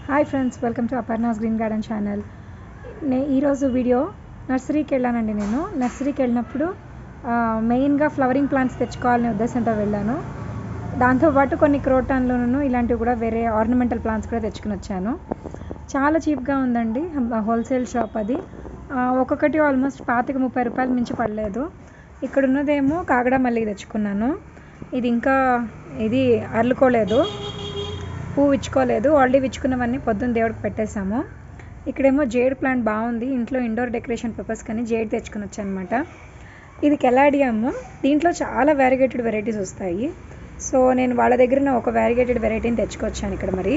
hi friends welcome to Aparna's green garden channel నే ఈరోజు video నర్సరీకి వెళ్ళానండి నేను నర్సరీకి వెళ్ళినప్పుడు ఆ, మెయిన్గా ఫ్లవరింగ్ ప్లాంట్స్ తెచ్చుకోవాలనే ఉద్దేశంతో వెళ్ళాను దాంతోపాటు కొన్ని క్రోటాన్లోనూ ఇలాంటివి కూడా వేరే ఆర్నమెంటల్ ప్లాంట్స్ కూడా తెచ్చుకుని వచ్చాను చాలా చీప్గా ఉందండి హోల్సేల్ షాప్ అది ఆ, ఒక్కొక్కటి ఆల్మోస్ట్ పాతిక ముప్పై రూపాయలు మించి పడలేదు ఇక్కడ ఉన్నదేమో కాగడా మల్లికి తెచ్చుకున్నాను ఇది ఇంకా ఇది అర్లుకోలేదు పువ్వు విచ్చుకోలేదు ఆల్రెడీ విచ్చుకున్నవన్నీ పొద్దున్న దేవుడికి పెట్టేశాము ఇక్కడేమో జేడ్ ప్లాంట్ బాగుంది ఇంట్లో ఇండోర్ డెకరేషన్ పర్పస్ కానీ జేడ్ తెచ్చుకుని వచ్చానమాట ఇది కెలాడియమ్ దీంట్లో చాలా వ్యారిగేటెడ్ వెరైటీస్ వస్తాయి సో నేను వాళ్ళ దగ్గర ఉన్న ఒక వ్యారిగేటెడ్ వెరైటీని తెచ్చుకొచ్చాను ఇక్కడ మరి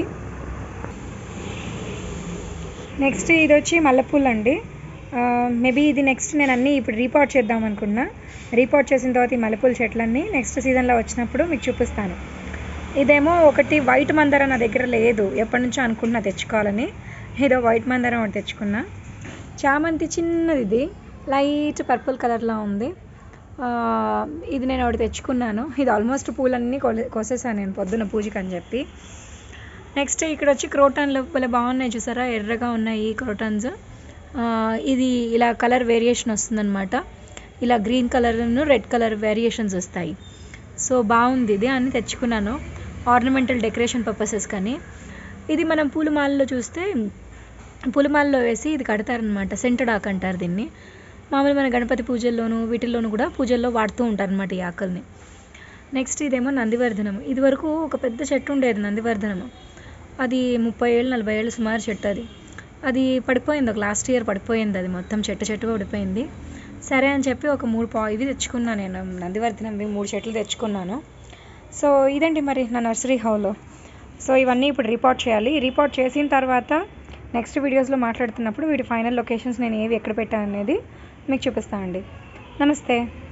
నెక్స్ట్ ఇది వచ్చి మల్లెపూలు అండి మేబీ ఇది నెక్స్ట్ నేను అన్నీ ఇప్పుడు రీపాట్ చేద్దాం అనుకున్నా రీపాట్ చేసిన తర్వాత ఈ మల్లెపూల చెట్లన్నీ నెక్స్ట్ సీజన్లో వచ్చినప్పుడు మీకు చూపిస్తాను ఇదేమో ఒకటి వైట్ మందార నా దగ్గర లేదు ఎప్పటి నుంచో అనుకుంటున్నా తెచ్చుకోవాలని ఏదో వైట్ మందారం ఒకటి తెచ్చుకున్నా చామంతి చిన్నది ఇది లైట్ పర్పుల్ కలర్లో ఉంది ఆ, ఇది నేను ఒకటి తెచ్చుకున్నాను ఇది ఆల్మోస్ట్ పూలన్నీ కొలే- కోసేసాను నేను పొద్దున్న పూజకి అని చెప్పి నెక్స్ట్ ఇక్కడ వచ్చి క్రోటాన్లు భలే బాగున్నాయి చూసారా ఎర్రగా ఉన్నాయి ఈ క్రోటాన్స్ ఇది ఇలా కలర్ వేరియేషన్ వస్తుందన్నమాట ఇలా green colour red colour variations వస్తాయి సో బాగుంది ఇది అని తెచ్చుకున్నాను ఆర్నమెంటల్ డెకరేషన్ పర్పసెస్ కానీ ఇది మనం పూలమాలలో చూస్తే పూలమాలలో వేసి ఇది కడతారనమాట సెంటెడ్ ఆకు అంటారు దీన్ని మామూలు మన గణపతి పూజల్లోనూ వీటిల్లోనూ కూడా పూజల్లో వాడుతూ ఉంటారు అనమాట ఈ ఆకుల్ని నెక్స్ట్ ఇదేమో నందివర్ధనం ఇది వరకు ఒక పెద్ద చెట్టు ఉండేది నందివర్ధనము అది ముప్పై ఏళ్ళు నలభై ఏళ్ళు సుమారు చెట్టు అది అది పడిపోయింది ఒక లాస్ట్ ఇయర్ పడిపోయింది అది మొత్తం చెట్టు చెట్టుగా పడిపోయింది సరే అని చెప్పి ఒక మూడు పా ఇవి తెచ్చుకున్నాను నేను నందివర్ధనంవి మూడు చెట్లు తెచ్చుకున్నాను సో ఇదండి మరి నా నర్సరీ హౌలో సో ఇవన్నీ ఇప్పుడు రిపోర్ట్ చేయాలి రిపోర్ట్ చేసిన తర్వాత నెక్స్ట్ వీడియోస్లో మాట్లాడుతున్నప్పుడు వీటి ఫైనల్ లొకేషన్స్ నేను ఏవి ఎక్కడ పెట్టాను అనేది మీకు చూపిస్తాను అండి నమస్తే